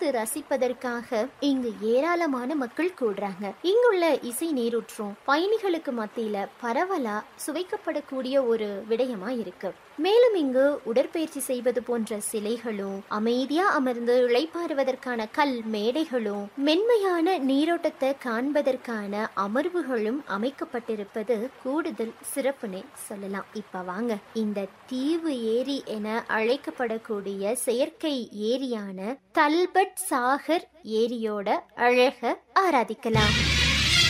பார்த்து ரசிப்பதற்காக இங்கு ஏராளமான மக்கள் கூடுறாங்க இங்குள்ள இசை நீரூற்றும் பயணிகளுக்கு மத்தியில பரவலா சுவைக்கப்படக்கூடிய ஒரு விடயமா இருக்கு மேலும் இங்கு உடற்பயிற்சி செய்வது போன்ற சிலைகளும் அமைதியா அமர்ந்து இளைப்பாறுவதற்கான கல் மேடைகளும் மென்மையான நீரோட்டத்தை காண்பதற்கான அமர்வுகளும் அமைக்கப்பட்டிருப்பது கூடுதல் சிறப்புனே சொல்லலாம் இப்ப வாங்க இந்த தீவு ஏரி என அழைக்கப்படக்கூடிய செயற்கை ஏரியான தல்பட் சாகர் ஏரியோட அழக ஆராதிக்கலாம்